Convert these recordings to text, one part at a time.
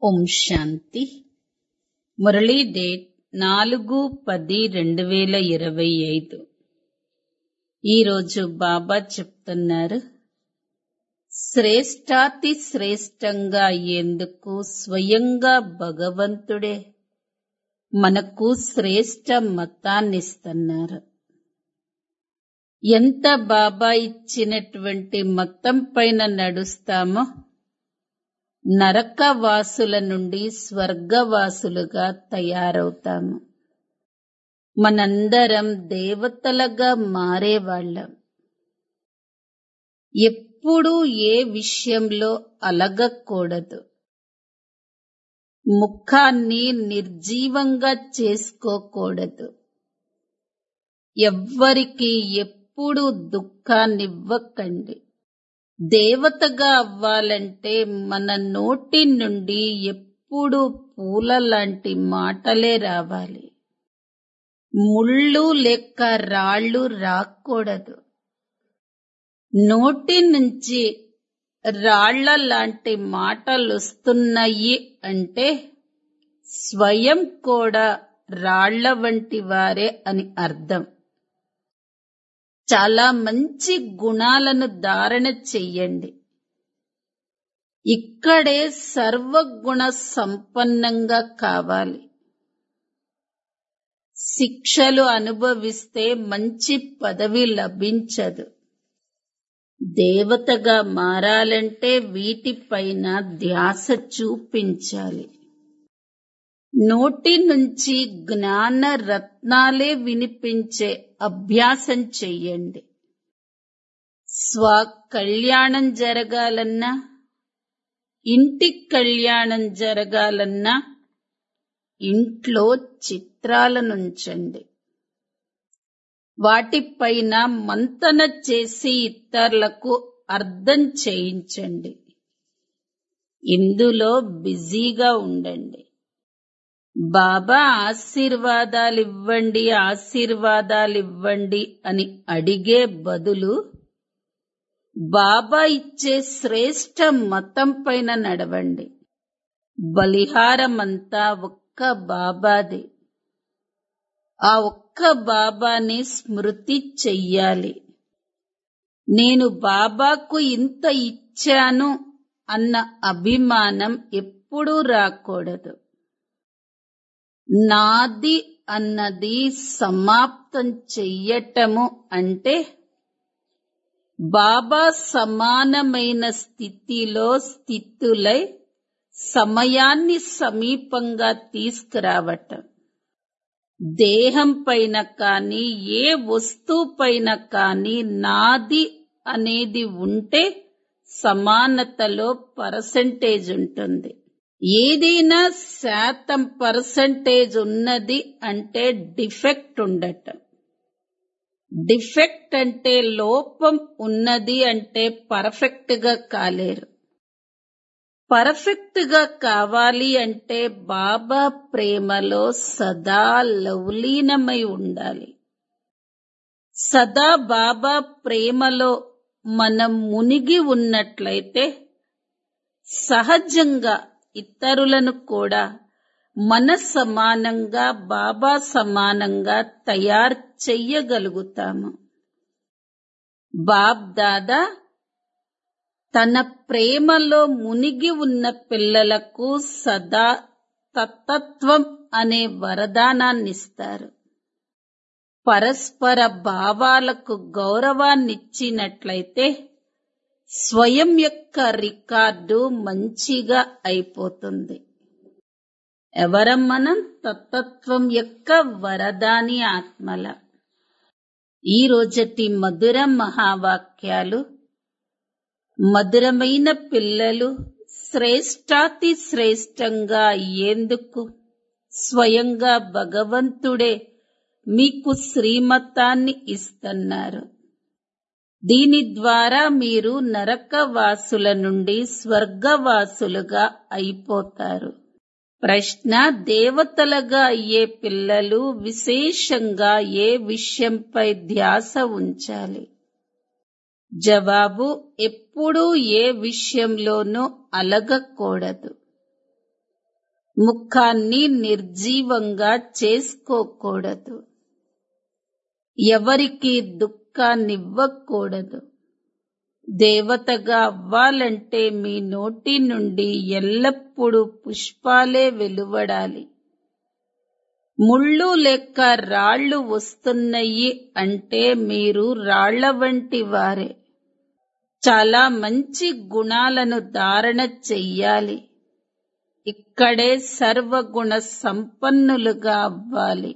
ఓం శాంతి Murali date నాలుగు పది రెండు వేల ఇరవై ఐదు ఈరోజు బాబా చెప్తున్నారు శ్రేష్టాతి శ్రేష్టంగా అయ్యేందుకు స్వయంగా భగవంతుడే మనకు శ్రేష్ట మతాన్నిస్తున్నారు ఎంత బాబా ఇచ్చినటువంటి మతం పైన నడుస్తామో నరకవాసుల నుండి స్వర్గవాసులుగా తయారవుతాము మనందరం దేవతలుగా మారేవాళ్ళం ఎప్పుడూ ఏ విషయంలో అలగకూడదు ముఖాన్ని నిర్జీవంగా చేసుకోకూడదు ఎవ్వరికి ఎప్పుడు దుఃఖాన్నివ్వకండి దేవతగా అవ్వాలంటే మన నోటి నుండి ఎప్పుడు పూల లాంటి మాటలే రావాలి ముళ్ళు లెక్క రాళ్ళు రాకూడదు నోటి నుంచి రాళ్ల లాంటి మాటలు వస్తున్నాయి అంటే స్వయం కూడా రాళ్ల వంటి వారే అని అర్థం చాలా మంచి గుణాలను ధారణ చెయ్యండి ఇక్కడే సర్వగుణ సంపన్నంగా కావాలి శిక్షలు అనుభవిస్తే మంచి పదవి లభించదు దేవతగా మారాలంటే వీటిపైన ధ్యాస చూపించాలి నోటి నుంచి జ్ఞాన రత్నాలే వినిపించే అభ్యాసం చెయ్యండి స్వ కళ్యాణం జరగాలన్నా ఇంటి కళ్యాణం జరగాలన్నా ఇంట్లో చిత్రాలనుంచండి వాటిపైన మంతన చేసి ఇతరులకు అర్థం చేయించండి ఇందులో బిజీగా ఉండండి బాబా ఆశీర్వాదాలివ్వండి ఆశీర్వాదాలివ్వండి అని అడిగే బదులు బాబా ఇచ్చే శ్రేష్ట మతం పైన నడవండి బలిహారమంతా ఒక్క బాబాది ఆ ఒక్క బాబాని స్మృతి చెయ్యాలి నేను బాబాకు ఇంత ఇచ్చాను అన్న అభిమానం ఎప్పుడూ రాకూడదు నాది అన్నది సమాప్తం చెయ్యటము అంటే బాబా సమానమైన స్థితిలో స్థితులై సమయాన్ని సమీపంగా తీసుకురావటం దేహం పైన కానీ ఏ వస్తువు పైన కానీ నాది అనేది ఉంటే సమానతలో పర్సంటేజ్ ఉంటుంది ఏదైనా శాతం పర్సంటేజ్ ఉన్నది అంటే డిఫెక్ట్ ఉండటం డిఫెక్ట్ అంటే లోపం ఉన్నది అంటే పర్ఫెక్ట్ గా కాలేరు పర్ఫెక్ట్ గా కావాలి అంటే బాబా ప్రేమలో సదా లవలీనమై ఉండాలి సదా బాబా ప్రేమలో మనం మునిగి ఉన్నట్లయితే సహజంగా ఇతరులను కూడా మన సమానంగా బాబా సమానంగా తయారు చెయ్యగలుగుతాము బాబ్ దాదా తన ప్రేమలో మునిగి ఉన్న పిల్లలకు సదా తత్తత్వం అనే వరదానాన్నిస్తారు పరస్పర భావాలకు గౌరవాన్నిచ్చినట్లయితే స్వయం యొక్క రికార్డు మంచిగా అయిపోతుంది ఎవరం మనం తత్తత్వం యొక్క వరదాని ఆత్మల ఈ రోజటి మధుర మహావాక్యాలు మధురమైన పిల్లలు శ్రేష్టాతి శ్రేష్టంగా అయ్యేందుకు స్వయంగా భగవంతుడే మీకు శ్రీమతాన్ని ఇస్తున్నారు దీని ద్వారా మీరు నరకవాసుల నుండి స్వర్గవాసులుగా అయిపోతారు ప్రశ్న దేవతలుగా అయ్యే పిల్లలు విశేషంగా ఏ విషయంపై ధ్యాస ఉంచాలి జవాబు ఎప్పుడూ ఏ విషయంలోనూ అలగకూడదు ముఖాన్ని నిర్జీవంగా చేసుకోకూడదు ఎవరికి దుఃఖాన్నివ్వకూడదు దేవతగా అవ్వాలంటే మీ నోటి నుండి ఎల్లప్పుడూ పుష్పాలే వెలువడాలి ముళ్ళు లెక్క రాళ్ళు వస్తున్నాయి అంటే మీరు రాళ్ల వంటి వారే చాలా మంచి గుణాలను ధారణ చెయ్యాలి ఇక్కడే సర్వగుణ సంపన్నులుగా అవ్వాలి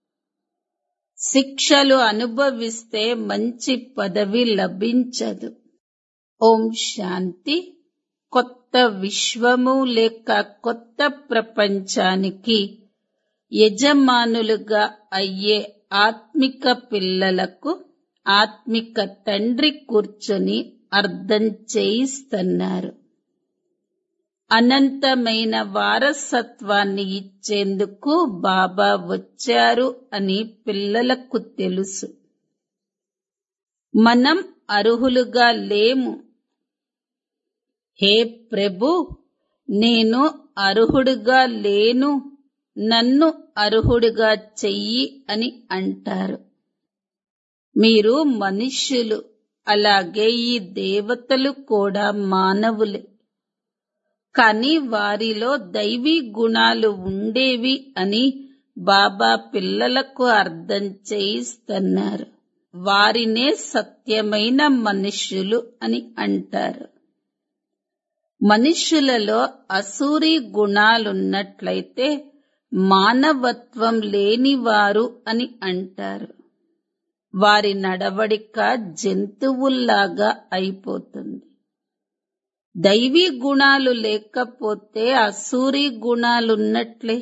శిక్షలు అనుభవిస్తే మంచి పదవి లభించదు ఓం శాంతి కొత్త విశ్వము లేక కొత్త ప్రపంచానికి యజమానులుగా అయ్యే ఆత్మిక పిల్లలకు ఆత్మిక తండ్రి కూర్చొని అర్థం చేయిస్తున్నారు అనంతమైన వారసత్వాన్ని ఇచ్చేందుకు బాబా వచ్చారు అని పిల్లలకు తెలుసు మనం అర్హులుగా లేము హే ప్రభు నేను అర్హుడుగా లేను నన్ను అర్హుడుగా చెయ్యి అని అంటారు మీరు మనుష్యులు అలాగే ఈ దేవతలు కూడా మానవులే కానీ వారిలో దైవీ గుణాలు ఉండేవి అని బాబా పిల్లలకు అర్థం చేయిస్తున్నారు వారినే సత్యమైన మనుష్యులు అని అంటారు మనుష్యులలో అసూరి గుణాలున్నట్లయితే మానవత్వం లేనివారు అని అంటారు వారి నడవడిక జంతువుల్లాగా అయిపోతుంది దైవీ గుణాలు లేకపోతే అసూరి గుణాలున్నట్లే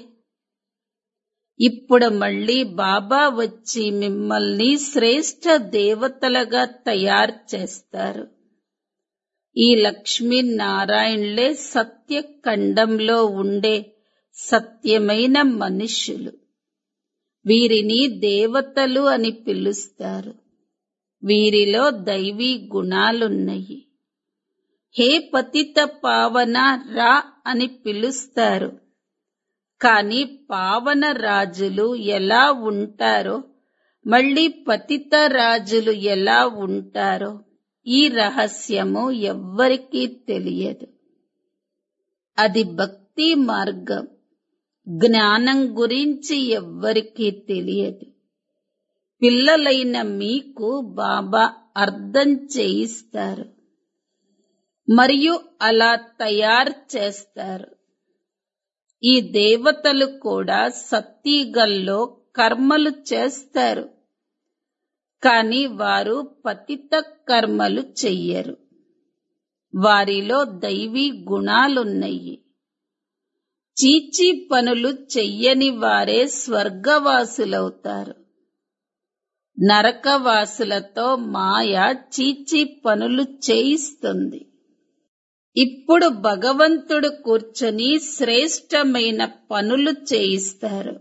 ఇప్పుడు మళ్ళీ బాబా వచ్చి మిమ్మల్ని శ్రేష్ఠ దేవతలుగా తయారు చేస్తారు ఈ లక్ష్మీనారాయణలే సత్యఖండంలో ఉండే సత్యమైన మనుష్యులు వీరిని దేవతలు అని పిలుస్తారు వీరిలో దైవీ గుణాలున్నాయి హే పతిత పావన రా అని పిలుస్తారు కాని పావన రాజులు ఎలా ఉంటారో మళ్ళీ పతిత రాజులు ఎలా ఉంటారో ఈ రహస్యము ఎవ్వరికీ తెలియదు అది భక్తి మార్గం జ్ఞానం గురించి ఎవ్వరికీ తెలియదు పిల్లలైన మీకు బాబా అర్థం చేయిస్తారు మరియు అలా తయారు చేస్తారు ఈ దేవతలు కూడా సత్తిగల్లో కర్మలు చేస్తారు కాని వారు పతిత కర్మలు చెయ్యరు వారిలో దైవీ గుణాలున్నాయి చీచీ పనులు చెయ్యని వారే స్వర్గవాసులవుతారు నరకవాసులతో మాయ చీచీ పనులు చేయిస్తుంది ఇప్పుడు భగవంతుడు కూర్చొని శ్రేష్టమైన పనులు చేయిస్తారు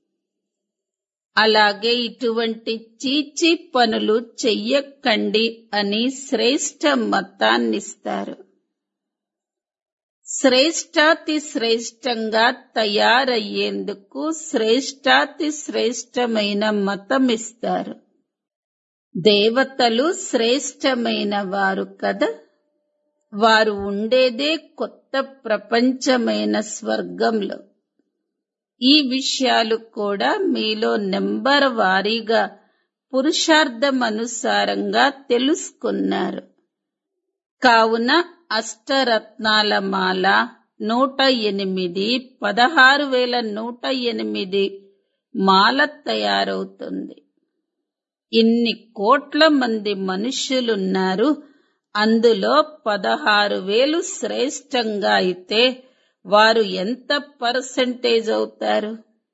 అలాగే ఇటువంటి చీచీ పనులు చెయ్యకండి అని శ్రేష్ట మతాన్నిస్తారు శ్రేష్టాతి శ్రేష్టంగా తయారయ్యేందుకు శ్రేష్టాతి శ్రేష్టమైన మతమిస్తారు దేవతలు శ్రేష్టమైన వారు కదా వారు ఉండేదే కొత్త ప్రపంచమైన స్వర్గంలో ఈ విషయాలు కూడా మీలో నెంబర్ వారీగా పురుషార్థం అనుసారంగా తెలుసుకున్నారు కావున అష్టరత్నాల మాల నూట ఎనిమిది పదహారు వేల నూట ఎనిమిది మాల తయారవుతుంది ఇన్ని కోట్ల మంది మనుష్యులున్నారు అందులో పదహారు వేలు శ్రేష్టంగా అయితే వారు ఎంత పర్సెంటేజ్ అవుతారు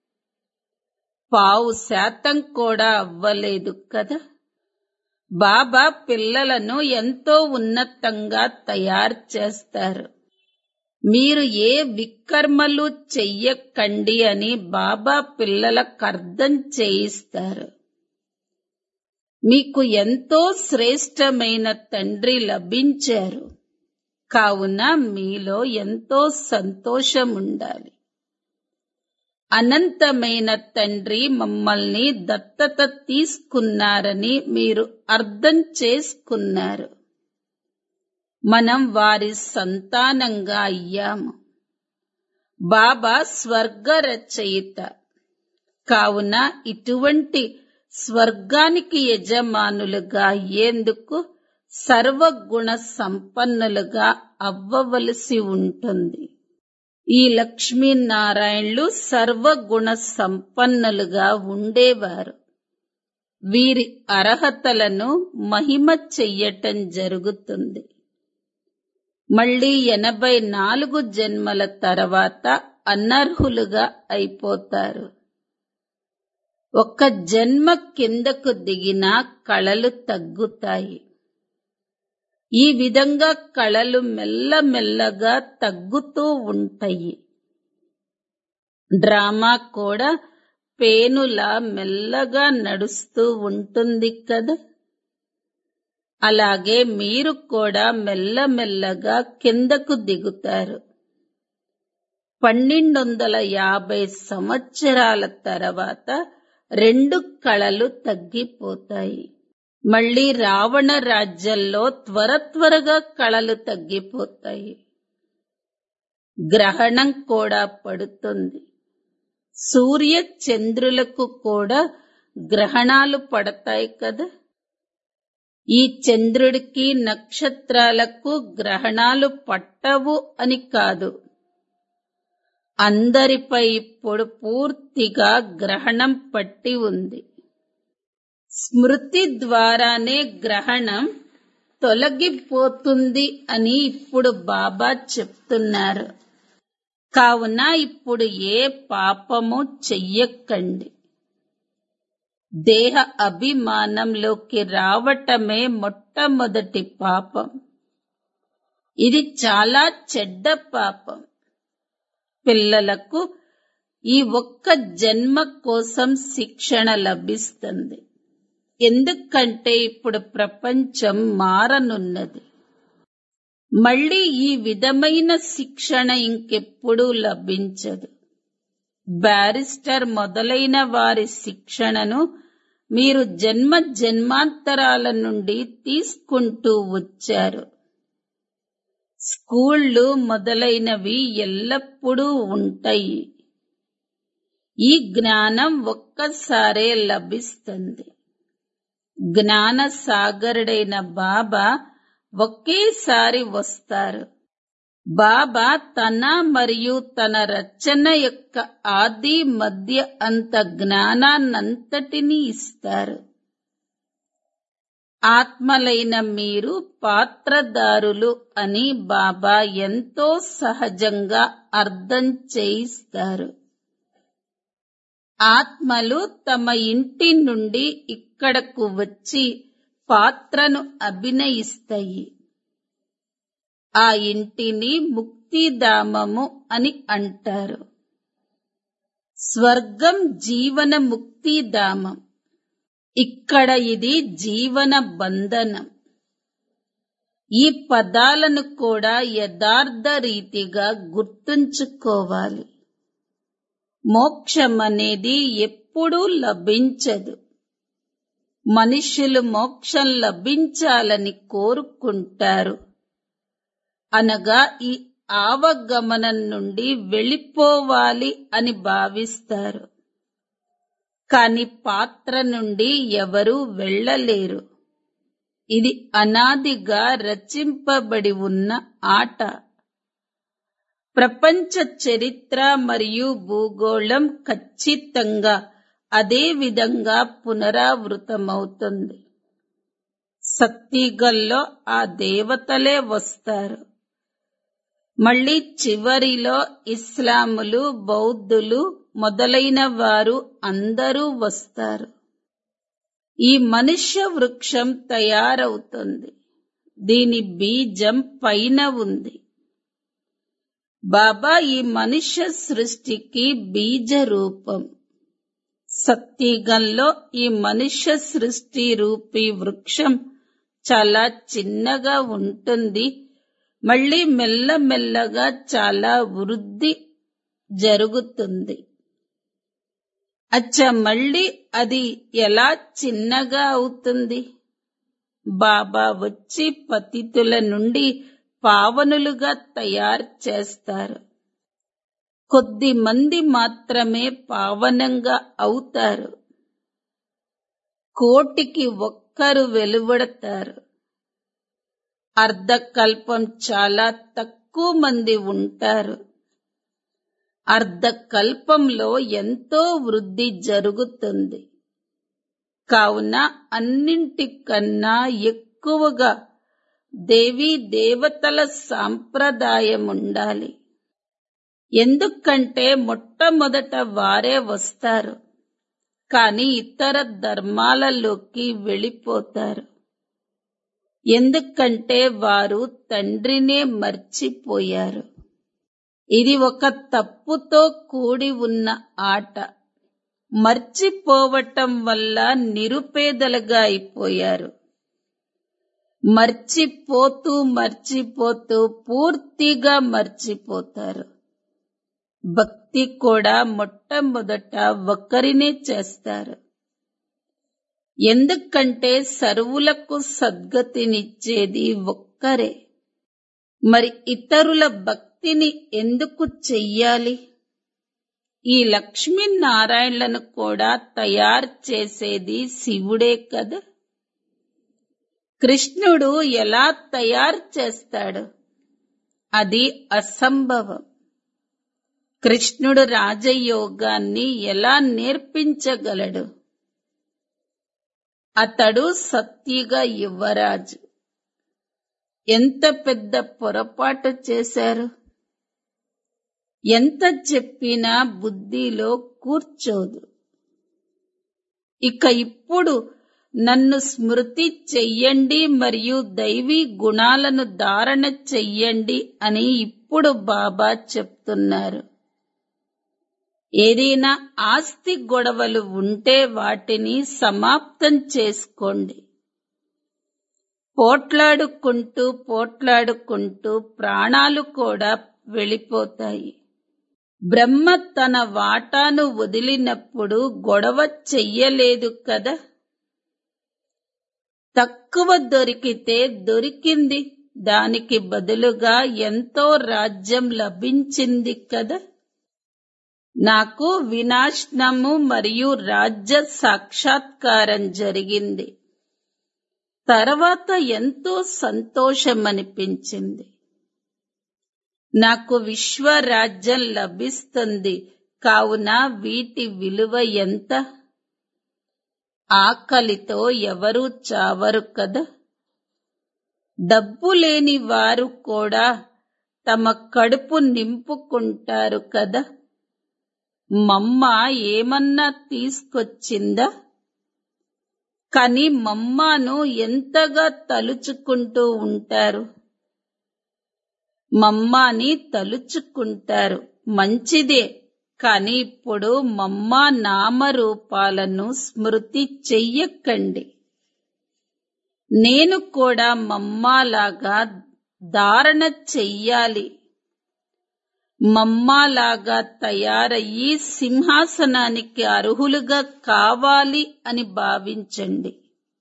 పావు శాతం కూడా అవ్వలేదు కదా బాబా పిల్లలను ఎంతో ఉన్నతంగా తయారు చేస్తారు మీరు ఏ వికర్మలు చెయ్యకండి అని బాబా పిల్లలకు అర్థం చేయిస్తారు మీకు ఎంతో శ్రేష్టమైన తండ్రి లభించారు కావున మీలో ఎంతో సంతోషం ఉండాలి అనంతమైన తండ్రి మమ్మల్ని దత్తత తీసుకున్నారని మీరు అర్థం చేసుకున్నారు మనం వారి సంతానంగా అయ్యాము బాబా స్వర్గ రచయిత కావున ఇటువంటి స్వర్గానికి యజమానులుగా అయ్యేందుకు సర్వగుణ సంపన్నులుగా అవ్వవలసి ఉంటుంది ఈ లక్ష్మీనారాయణులు సర్వగుణ సంపన్నులుగా ఉండేవారు వీరి అర్హతలను మహిమ చెయ్యటం జరుగుతుంది మళ్ళీ ఎనభై నాలుగు జన్మల తర్వాత అనర్హులుగా అయిపోతారు ఒక్క జన్మ కిందకు దిగినా కళలు తగ్గుతాయి ఈ విధంగా కళలు మెల్లమెల్లగా తగ్గుతూ ఉంటాయి డ్రామా కూడా పేనులా మెల్లగా నడుస్తూ ఉంటుంది కదా అలాగే మీరు కూడా మెల్లమెల్లగా కిందకు దిగుతారు పన్నెండు వందల యాభై సంవత్సరాల తర్వాత రెండు కళలు తగ్గిపోతాయి మళ్ళీ రావణ రాజ్యంలో త్వర త్వరగా కళలు తగ్గిపోతాయి గ్రహణం కూడా పడుతుంది సూర్య చంద్రులకు కూడా గ్రహణాలు పడతాయి కదా ఈ చంద్రుడికి నక్షత్రాలకు గ్రహణాలు పట్టవు అని కాదు అందరిపై ఇప్పుడు పూర్తిగా గ్రహణం పట్టి ఉంది స్మృతి ద్వారానే గ్రహణం తొలగిపోతుంది అని ఇప్పుడు బాబా చెప్తున్నారు కావున ఇప్పుడు ఏ పాపము చెయ్యకండి దేహ అభిమానంలోకి రావటమే మొట్టమొదటి పాపం ఇది చాలా చెడ్డ పాపం పిల్లలకు ఈ ఒక్క జన్మ కోసం శిక్షణ లభిస్తుంది ఎందుకంటే ఇప్పుడు ప్రపంచం మారనున్నది మళ్ళీ ఈ విధమైన శిక్షణ ఇంకెప్పుడూ లభించదు బ్యారిస్టర్ మొదలైన వారి శిక్షణను మీరు జన్మ జన్మాంతరాల నుండి తీసుకుంటూ వచ్చారు స్కూళ్ళు మొదలైనవి ఎల్లప్పుడూ ఉంటాయి ఈ జ్ఞానం ఒక్కసారే లభిస్తుంది జ్ఞాన సాగరుడైన బాబా ఒకేసారి వస్తారు బాబా తన మరియు తన రచన యొక్క ఆది మధ్య అంత జ్ఞానాన్నంతటినీ ఇస్తారు ఆత్మలైన మీరు పాత్రదారులు అని బాబా ఎంతో సహజంగా అర్థం చేయిస్తారు ఆత్మలు తమ ఇంటి నుండి ఇక్కడకు వచ్చి పాత్రను అభినయిస్తాయి ఆ ఇంటిని ముక్తిధామము అని అంటారు స్వర్గం జీవన ముక్తిధామం ఇక్కడ ఇది జీవన బంధనం ఈ పదాలను కూడా యథార్థ రీతిగా గుర్తుంచుకోవాలి మోక్షం అనేది ఎప్పుడూ లభించదు మనుష్యులు మోక్షం లభించాలని కోరుకుంటారు అనగా ఈ ఆవగమనం నుండి వెళ్ళిపోవాలి అని భావిస్తారు కాని పాత్ర నుండి ఎవరూ వెళ్ళలేరు ఇది అనాదిగా రచింపబడి ఉన్న ఆట ప్రపంచ చరిత్ర మరియు భూగోళం ఖచ్చితంగా అదే విధంగా పునరావృతమవుతుంది సత్తిగల్లో ఆ దేవతలే వస్తారు మళ్ళీ చివరిలో ఇస్లాములు బౌద్ధులు మొదలైన వారు అందరూ వస్తారు ఈ మనుష్య వృక్షం తయారవుతుంది దీని బీజం పైన ఉంది బాబా ఈ మనుష్య సృష్టికి బీజ రూపం సత్యగంలో ఈ మనుష్య సృష్టి రూపీ వృక్షం చాలా చిన్నగా ఉంటుంది మళ్ళీ మెల్లమెల్లగా చాలా వృద్ధి జరుగుతుంది అచ్చ మళ్ళీ అది ఎలా చిన్నగా అవుతుంది బాబా వచ్చి పతితుల నుండి పావనులుగా తయారు చేస్తారు కొద్ది మంది మాత్రమే పావనంగా అవుతారు కోటికి ఒక్కరు వెలువడతారు అర్ధకల్పం చాలా తక్కువ మంది ఉంటారు అర్ధకల్పంలో ఎంతో వృద్ధి జరుగుతుంది కావున అన్నింటికన్నా ఎక్కువగా దేవీ దేవతల సాంప్రదాయం ఉండాలి ఎందుకంటే మొట్టమొదట వారే వస్తారు కానీ ఇతర ధర్మాలలోకి వెళ్ళిపోతారు ఎందుకంటే వారు తండ్రినే మర్చిపోయారు ఇది ఒక తప్పుతో కూడి ఉన్న ఆట మర్చిపోవటం వల్ల నిరుపేదలుగా అయిపోయారు మర్చిపోతూ మర్చిపోతూ పూర్తిగా మర్చిపోతారు భక్తి కూడా మొట్టమొదట ఒకరినే చేస్తారు ఎందుకంటే సర్వులకు సద్గతినిచ్చేది ఒక్కరే మరి ఇతరుల భక్తిని ఎందుకు చెయ్యాలి ఈ లక్ష్మీనారాయణలను కూడా తయారు చేసేది శివుడే కదా కృష్ణుడు ఎలా తయారు చేస్తాడు అది అసంభవం కృష్ణుడు రాజయోగాన్ని ఎలా నేర్పించగలడు అతడు సత్యగా యువరాజు ఎంత పెద్ద పొరపాటు చేశారు ఎంత చెప్పినా బుద్ధిలో కూర్చోదు ఇక ఇప్పుడు నన్ను స్మృతి చెయ్యండి మరియు దైవీ గుణాలను ధారణ చెయ్యండి అని ఇప్పుడు బాబా చెప్తున్నారు ఏదైనా ఆస్తి గొడవలు ఉంటే వాటిని సమాప్తం చేసుకోండి పోట్లాడుకుంటూ పోట్లాడుకుంటూ ప్రాణాలు కూడా వెళ్ళిపోతాయి బ్రహ్మ తన వాటాను వదిలినప్పుడు గొడవ చెయ్యలేదు కదా తక్కువ దొరికితే దొరికింది దానికి బదులుగా ఎంతో రాజ్యం లభించింది కదా నాకు వినాశనము మరియు రాజ్య సాక్షాత్కారం జరిగింది తర్వాత ఎంతో సంతోషమనిపించింది నాకు విశ్వరాజ్యం లభిస్తుంది కావున వీటి విలువ ఎంత ఆకలితో ఎవరూ చావరు కదా డబ్బు లేని వారు కూడా తమ కడుపు నింపుకుంటారు కదా మమ్మ ఏమన్నా తీసుకొచ్చిందా కాని మమ్మాను ఎంతగా తలుచుకుంటూ ఉంటారు మమ్మాని తలుచుకుంటారు మంచిదే కాని ఇప్పుడు మమ్మా నామరూపాలను స్మృతి చెయ్యకండి నేను కూడా మమ్మాలాగా ధారణ చెయ్యాలి మమ్మాలాగా తయారయ్యి సింహాసనానికి అర్హులుగా కావాలి అని భావించండి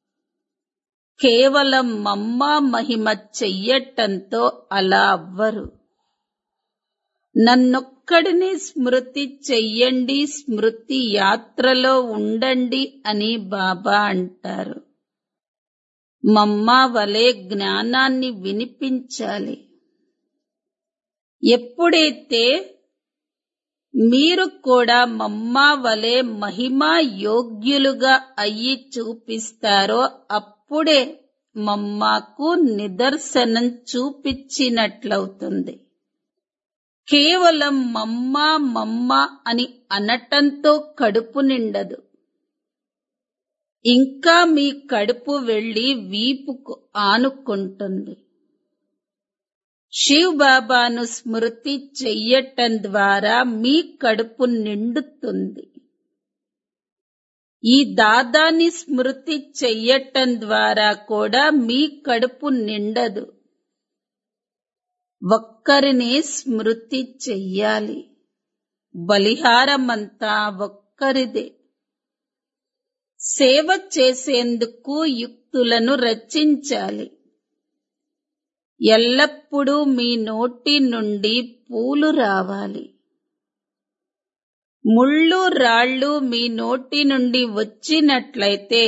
కేవలం మమ్మా మహిమ చెయ్యటంతో అలా అవ్వరు నన్నొక్కడిని స్మృతి చెయ్యండి స్మృతి యాత్రలో ఉండండి అని బాబా అంటారు మమ్మా వలె జ్ఞానాన్ని వినిపించాలి ఎప్పుడైతే మీరు కూడా మమ్మా వలె మహిమా యోగ్యులుగా అయ్యి చూపిస్తారో అప్పుడే మమ్మాకు నిదర్శనం చూపించినట్లవుతుంది కేవలం మమ్మా మమ్మా అని అనటంతో కడుపు నిండదు ఇంకా మీ కడుపు వెళ్లి వీపుకు ఆనుకుంటుంది శివ్ బాబాను స్మృతి చెయ్యటం ద్వారా మీ కడుపు నిండుతుంది ఈ దాదాని స్మృతి చెయ్యటం ద్వారా కూడా మీ కడుపు నిండదు ఒక్కరినే స్మృతి చెయ్యాలి బలిహారమంతా ఒక్కరిదే సేవ చేసేందుకు యుక్తులను రచించాలి ఎల్లప్పుడూ మీ నోటి నుండి పూలు రావాలి ముళ్ళు రాళ్ళు మీ నోటి నుండి వచ్చినట్లయితే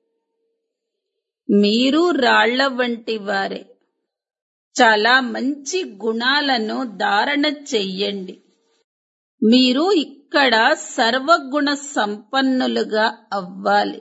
మీరు రాళ్ల వంటి వారే చాలా మంచి గుణాలను ధారణ చెయ్యండి మీరు ఇక్కడ సర్వగుణ సంపన్నులుగా అవ్వాలి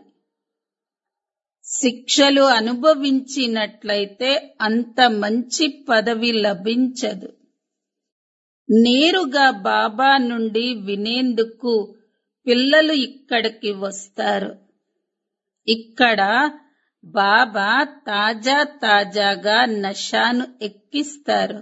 శిక్షలు అనుభవించినట్లయితే అంత మంచి పదవి లభించదు నేరుగా బాబా నుండి వినేందుకు పిల్లలు ఇక్కడికి వస్తారు ఇక్కడ బాబా తాజా తాజాగా నషాను ఎక్కిస్తారు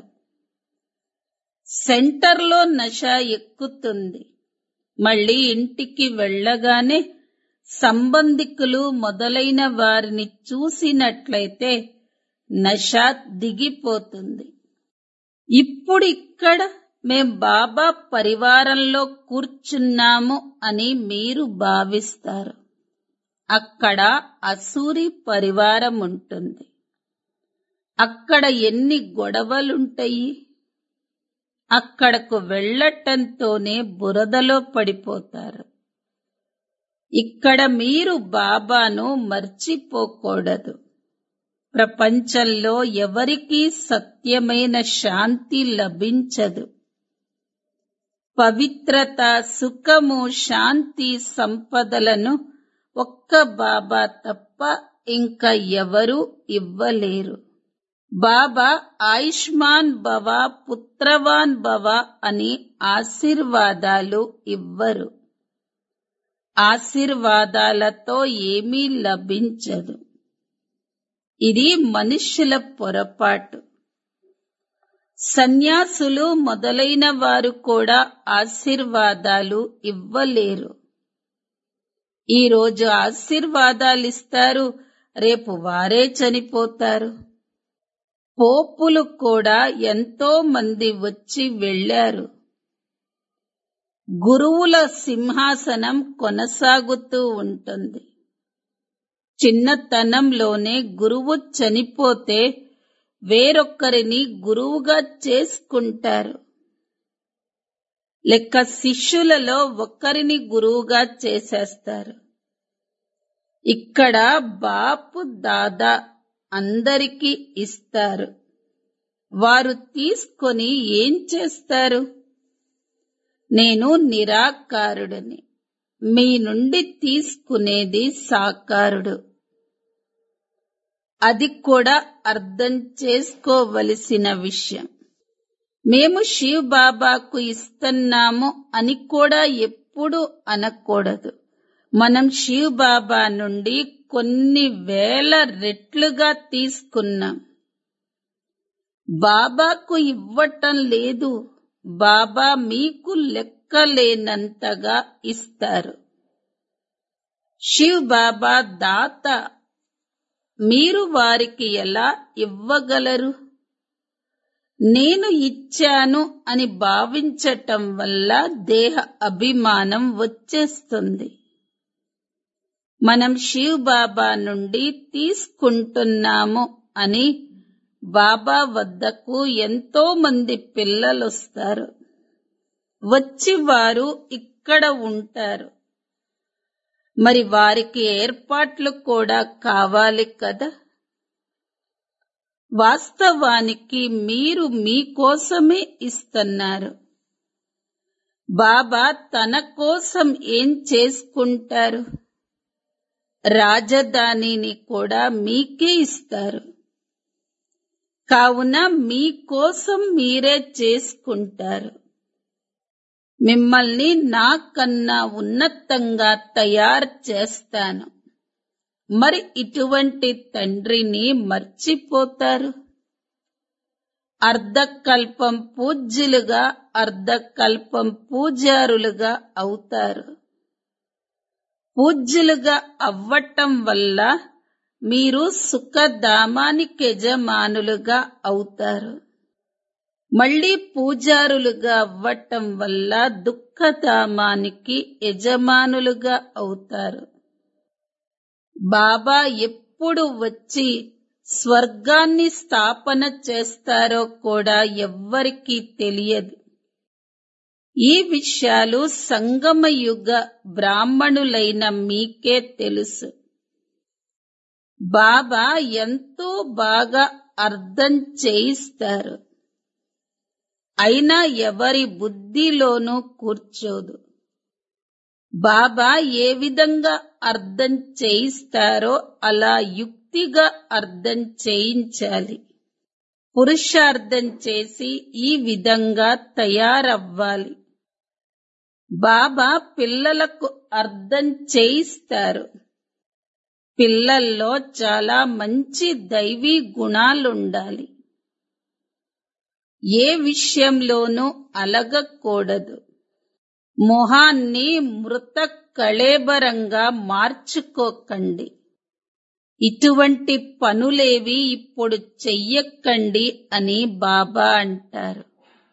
సెంటర్లో నష ఎక్కుతుంది మళ్ళీ ఇంటికి వెళ్ళగానే సంబంధికులు మొదలైన వారిని చూసినట్లయితే నష దిగిపోతుంది ఇప్పుడు ఇక్కడ మేం బాబా పరివారంలో కూర్చున్నాము అని మీరు భావిస్తారు అక్కడ అసూరి పరివారం ఉంటుంది అక్కడ ఎన్ని గొడవలుంటాయి అక్కడకు వెళ్ళటంతోనే బురదలో పడిపోతారు ఇక్కడ మీరు బాబాను మర్చిపోకూడదు ప్రపంచంలో ఎవరికీ సత్యమైన శాంతి లభించదు పవిత్రత సుఖము శాంతి సంపదలను ఒక్క బాబా తప్ప ఇంకా ఎవరూ ఇవ్వలేరు బాబా ఆయుష్మాన్ భవ పుత్రవాన్ భవ అని ఆశీర్వాదాలు ఇవ్వరు ఆశీర్వాదాలతో ఏమీ లభించదు ఇది మనుష్యుల పొరపాటు సన్యాసులు మొదలైన వారు కూడా ఆశీర్వాదాలు ఇవ్వలేరు ఈ రోజు ఆశీర్వాదాలిస్తారు రేపు వారే చనిపోతారు పోపులు కూడా ఎంతో మంది వచ్చి వెళ్లారు గురువుల సింహాసనం కొనసాగుతూ ఉంటుంది చిన్నతనంలోనే గురువు చనిపోతే వేరొక్కరిని గురువుగా చేసుకుంటారు లెక్క శిష్యులలో ఒక్కరిని గురువుగా చేసేస్తారు ఇక్కడ బాపు దాదా అందరికీ ఇస్తారు వారు తీసుకొని ఏం చేస్తారు నేను నిరాకారుడని మీ నుండి తీసుకునేది సాకారుడు అది కూడా అర్థం చేసుకోవలసిన విషయం మేము శివ్ బాబాకు ఇస్తున్నాము అని కూడా ఎప్పుడు అనకూడదు మనం శివ్ బాబా నుండి కొన్ని వేల రెట్లుగా తీసుకున్నాం బాబాకు ఇవ్వటం లేదు బాబా మీకు లెక్కలేనంతగా ఇస్తారు శివ్ బాబా దాత మీరు వారికి ఎలా ఇవ్వగలరు నేను ఇచ్చాను అని భావించటం వల్ల దేహ అభిమానం వచ్చేస్తుంది మనం శివ్ బాబా నుండి తీసుకుంటున్నాము అని బాబా వద్దకు ఎంతో మంది పిల్లలొస్తారు వచ్చి వారు ఇక్కడ ఉంటారు మరి వారికి ఏర్పాట్లు కూడా కావాలి కదా వాస్తవానికి మీరు మీకోసమే ఇస్తున్నారు బాబా తన కోసం ఏం చేసుకుంటారు రాజధానిని కూడా మీకే ఇస్తారు కావున మీకోసం మీరే చేసుకుంటారు మిమ్మల్ని నాకన్నా ఉన్నతంగా తయారు చేస్తాను మరి ఇటువంటి తండ్రిని మర్చిపోతారు అర్ధకల్పం పూజ్యులుగా అర్ధకల్పం పూజారులుగా అవుతారు పూజ్యులుగా అవ్వటం వల్ల మీరు సుఖధామానికి యజమానులుగా అవుతారు మళ్ళీ పూజారులుగా అవ్వటం వల్ల దుఃఖధామానికి యజమానులుగా అవుతారు బాబా ఎప్పుడు వచ్చి స్వర్గాన్ని స్థాపన చేస్తారో కూడా ఎవ్వరికీ తెలియదు ఈ విషయాలు సంగమయుగ బ్రాహ్మణులైన మీకే తెలుసు బాబా ఎంతో బాగా అర్థం చేయిస్తారు అయినా ఎవరి బుద్ధిలోనూ కూర్చోదు బాబా ఏ విధంగా అర్థం చేయిస్తారో అలా యుక్తిగా అర్థం చేయించాలి పురుషార్థం చేసి ఈ విధంగా తయారవ్వాలి బాబా పిల్లలకు అర్థం చేయిస్తారు పిల్లల్లో చాలా మంచి దైవీ గుణాలుండాలి ఏ విషయంలోనూ అలగకూడదు మొహాన్ని మృత కళేబరంగా మార్చుకోకండి ఇటువంటి పనులేవి ఇప్పుడు చెయ్యకండి అని బాబా అంటారు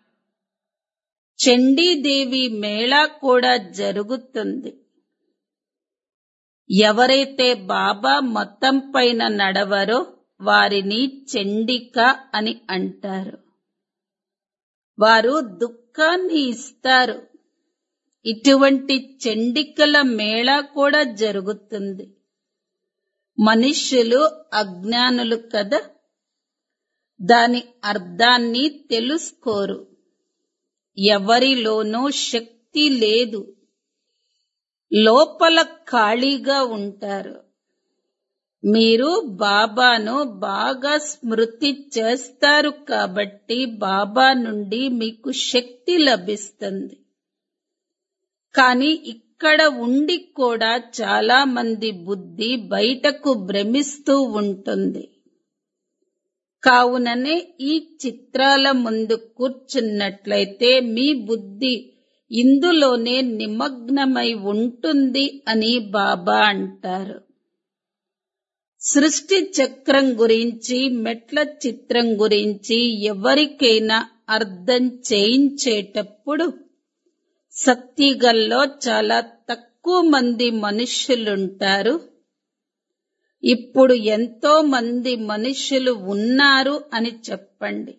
చండీదేవి మేళా కూడా జరుగుతుంది ఎవరైతే బాబా మొత్తం పైన నడవరో వారిని చండిక అని అంటారు వారు దుఃఖాన్ని ఇస్తారు ఇటువంటి చండికల మేళా కూడా జరుగుతుంది మనుష్యులు అజ్ఞానులు కదా దాని అర్థాన్ని తెలుసుకోరు ఎవరిలోనూ శక్తి లేదు లోపల ఖాళీగా ఉంటారు మీరు బాబాను బాగా స్మృతి చేస్తారు కాబట్టి బాబా నుండి మీకు శక్తి లభిస్తుంది కానీ ఇక్కడ ఉండి కూడా చాలా మంది బుద్ధి బయటకు భ్రమిస్తూ ఉంటుంది కావుననే ఈ చిత్రాల ముందు కూర్చున్నట్లయితే మీ బుద్ధి ఇందులోనే నిమగ్నమై ఉంటుంది అని బాబా అంటారు సృష్టి చక్రం గురించి మెట్ల చిత్రం గురించి ఎవరికైనా అర్థం చేయించేటప్పుడు సత్తిగల్లో చాలా తక్కువ మంది మనుష్యులుంటారు ఇప్పుడు ఎంతో మంది మనుష్యులు ఉన్నారు అని చెప్పండి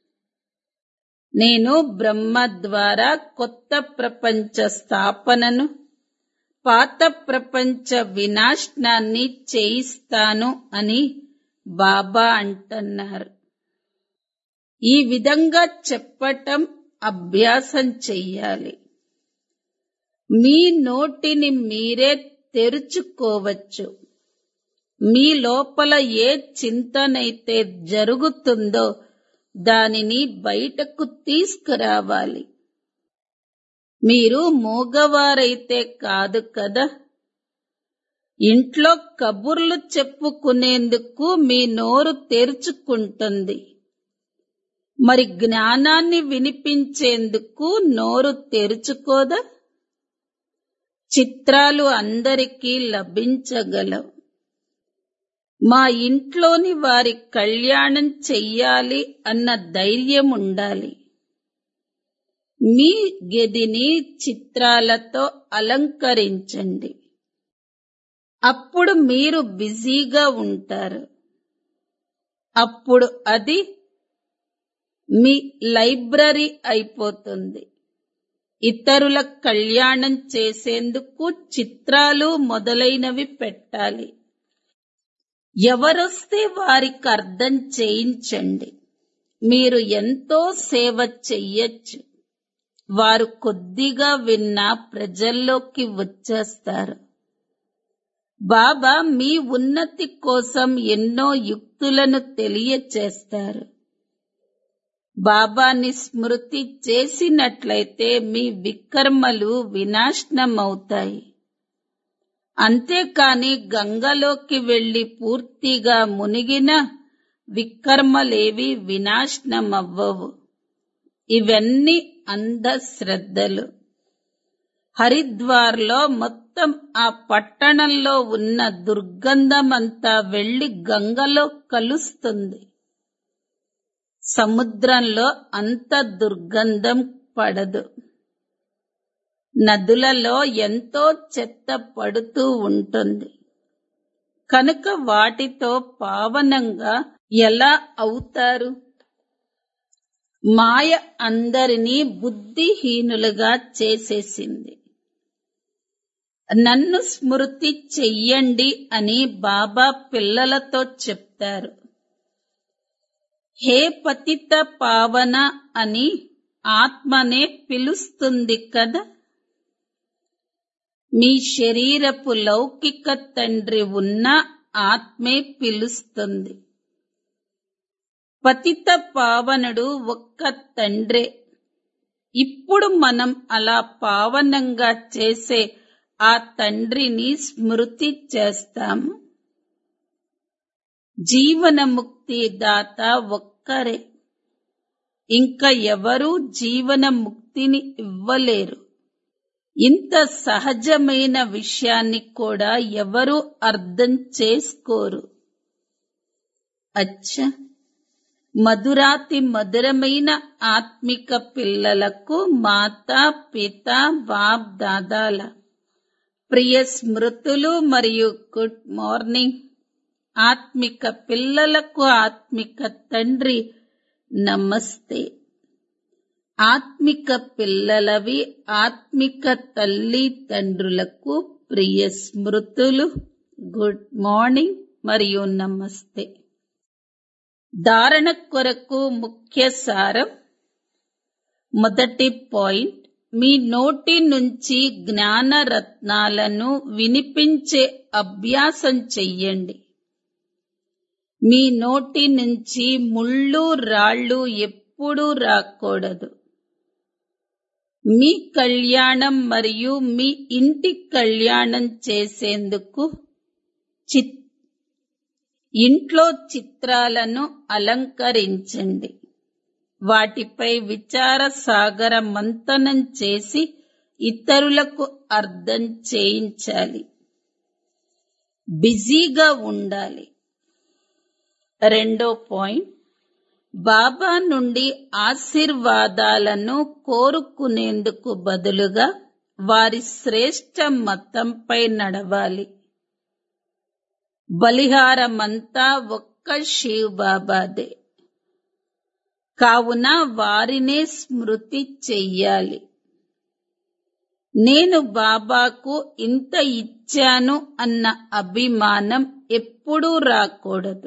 నేను బ్రహ్మ ద్వారా కొత్త ప్రపంచ స్థాపనను పాత ప్రపంచ వినాశనాన్ని చేయిస్తాను అని బాబా అంటున్నారు ఈ విధంగా చెప్పటం అభ్యాసం చెయ్యాలి మీ నోటిని మీరే తెరుచుకోవచ్చు మీ లోపల ఏ చింతనైతే జరుగుతుందో దానిని బయటకు తీసుకురావాలి మీరు మూగవారైతే కాదు కదా ఇంట్లో కబుర్లు చెప్పుకునేందుకు మీ నోరు తెరుచుకుంటుంది మరి జ్ఞానాన్ని వినిపించేందుకు నోరు తెరుచుకోదా చిత్రాలు అందరికీ లభించగలవు మా ఇంట్లోని వారి కళ్యాణం చెయ్యాలి అన్న ధైర్యం ఉండాలి మీ గదిని చిత్రాలతో అలంకరించండి అప్పుడు మీరు బిజీగా ఉంటారు అప్పుడు అది మీ లైబ్రరీ అయిపోతుంది ఇతరుల కళ్యాణం చేసేందుకు చిత్రాలు మొదలైనవి పెట్టాలి ఎవరొస్తే వారికి అర్థం చేయించండి మీరు ఎంతో సేవ చెయ్యొచ్చు వారు కొద్దిగా విన్నా ప్రజల్లోకి వచ్చేస్తారు బాబా మీ ఉన్నతి కోసం ఎన్నో యుక్తులను తెలియచేస్తారు బాబాని స్మృతి చేసినట్లయితే మీ వికర్మలు వినాశనమవుతాయి అంతేకాని గంగలోకి వెళ్లి పూర్తిగా మునిగిన వికర్మలేవి వినాశనమవ్వవు ఇవన్నీ అంధశ్రద్ధలు హరిద్వార్లో మొత్తం ఆ పట్టణంలో ఉన్న దుర్గంధమంతా వెళ్లి గంగలో కలుస్తుంది సముద్రంలో అంత దుర్గంధం పడదు నదులలో ఎంతో చెత్త పడుతూ ఉంటుంది కనుక వాటితో పావనంగా ఎలా అవుతారు మాయ అందరినీ బుద్ధిహీనులుగా చేసేసింది నన్ను స్మృతి చెయ్యండి అని బాబా పిల్లలతో చెప్తారు హే పతిత పావన అని ఆత్మనే పిలుస్తుంది కదా మీ శరీరపు లౌకిక తండ్రి ఉన్న ఆత్మే పిలుస్తుంది పతిత పావనుడు ఒక్క తండ్రే ఇప్పుడు మనం అలా పావనంగా చేసే ఆ తండ్రిని స్మృతి చేస్తాము జీవనముక్తి దాత ఒక్కరే ఇంకా ఎవరూ జీవన ముక్తిని ఇవ్వలేరు ఇంత సహజమైన విషయాన్ని కూడా ఎవరూ అర్థం చేసుకోరు అచ్చా మధురాతి మధురమైన ఆత్మిక పిల్లలకు మాతా పిత బాప్ దాదాల ప్రియ స్మృతులు మరియు గుడ్ మార్నింగ్ ఆత్మిక పిల్లలకు ఆత్మిక తండ్రి నమస్తే ఆత్మిక పిల్లలవి ఆత్మిక తల్లి తండ్రులకు ప్రియ స్మృతులు గుడ్ మార్నింగ్ మరియు నమస్తే ధారణ కొరకు ముఖ్య సారం మొదటి పాయింట్ మీ నోటి నుంచి జ్ఞాన రత్నాలను వినిపించే అభ్యాసం చెయ్యండి మీ నోటి నుంచి ముళ్ళు రాళ్ళు ఎప్పుడూ రాకూడదు మీ కళ్యాణం మరియు మీ ఇంటి కళ్యాణం చేసేందుకు చిత్ ఇంట్లో చిత్రాలను అలంకరించండి వాటిపై విచార సాగర మంతనం చేసి ఇతరులకు అర్థం చేయించాలి బిజీగా ఉండాలి రెండో పాయింట్ బాబా నుండి ఆశీర్వాదాలను కోరుకునేందుకు బదులుగా వారి శ్రేష్ట మతంపై నడవాలి బలిహారమంతా ఒక్క శివ్ బాబాదే కావున వారినే స్మృతి చెయ్యాలి నేను బాబాకు ఇంత ఇచ్చాను అన్న అభిమానం ఎప్పుడూ రాకూడదు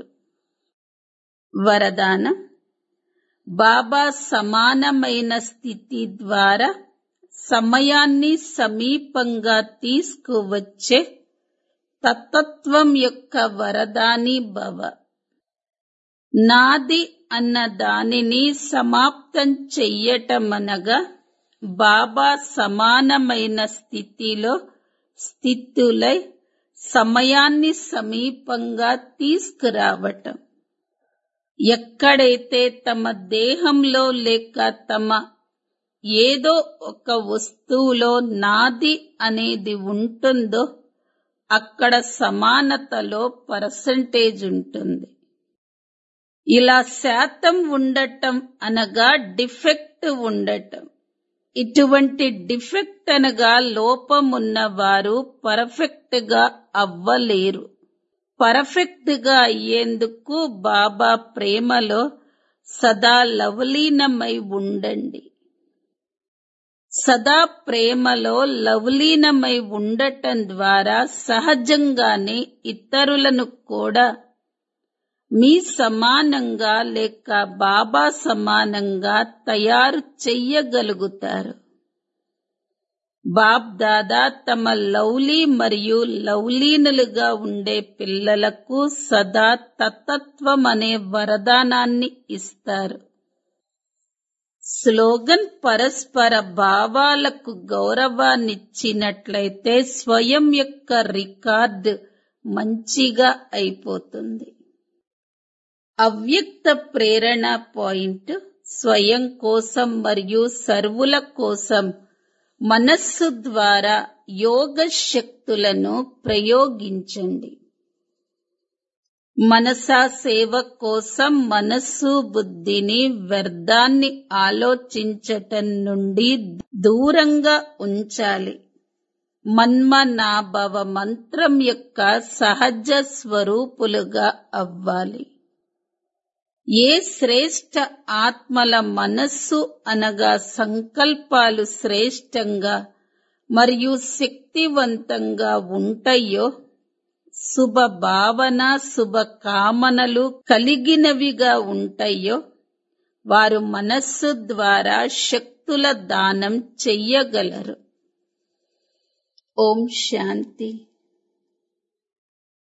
వరదానం బాబా సమానమైన స్థితి ద్వారా సమయాన్ని సమీపంగా తీసుకువచ్చే తత్తత్వం యొక్క వరదాని భవ నాది అన్న దానిని సమాప్తం చెయ్యటమనగా బాబా సమానమైన స్థితిలో స్థితులై సమయాన్ని సమీపంగా తీసుకురావటం ఎక్కడైతే తమ దేహంలో లేక తమ ఏదో ఒక వస్తువులో నాది అనేది ఉంటుందో అక్కడ సమానతలో పర్సంటేజ్ ఉంటుంది ఇలా శాతం ఉండటం అనగా డిఫెక్ట్ ఉండటం ఇటువంటి డిఫెక్ట్ అనగా లోపమున్న వారు పర్ఫెక్ట్ గా అవ్వలేరు పర్ఫెక్ట్ గా అయ్యేందుకు బాబా ప్రేమలో సదా లవలీనమై ఉండండి సదా ప్రేమలో లవలీనమై ఉండటం ద్వారా సహజంగానే ఇతరులను కూడా మీ సమానంగా లేక బాబా సమానంగా తయారు చెయ్యగలుగుతారు బాప్ దాదా తమ లౌలీ మరియు లౌలీనులుగా ఉండే పిల్లలకు సదా తత్తత్వం అనే వరదానాన్ని ఇస్తారు స్లోగన్ పరస్పర భావాలకు గౌరవాన్నిచ్చినట్లయితే స్వయం యొక్క రికార్డు మంచిగా అయిపోతుంది అవ్యక్త ప్రేరణ పాయింట్ స్వయం కోసం మరియు సర్వుల కోసం మనస్సు ద్వారా యోగ శక్తులను ప్రయోగించండి మనసా సేవ కోసం మనస్సు బుద్ధిని వ్యర్థాన్ని ఆలోచించటం నుండి దూరంగా ఉంచాలి మన్మనాభవ మంత్రం యొక్క సహజ స్వరూపులుగా అవ్వాలి ఏ శ్రేష్ట ఆత్మల మనస్సు అనగా సంకల్పాలు శ్రేష్టంగా మరియు శక్తివంతంగా ఉంటాయో శుభ భావన శుభ కామనలు కలిగినవిగా ఉంటాయో వారు మనస్సు ద్వారా శక్తుల దానం చెయ్యగలరు ఓం శాంతి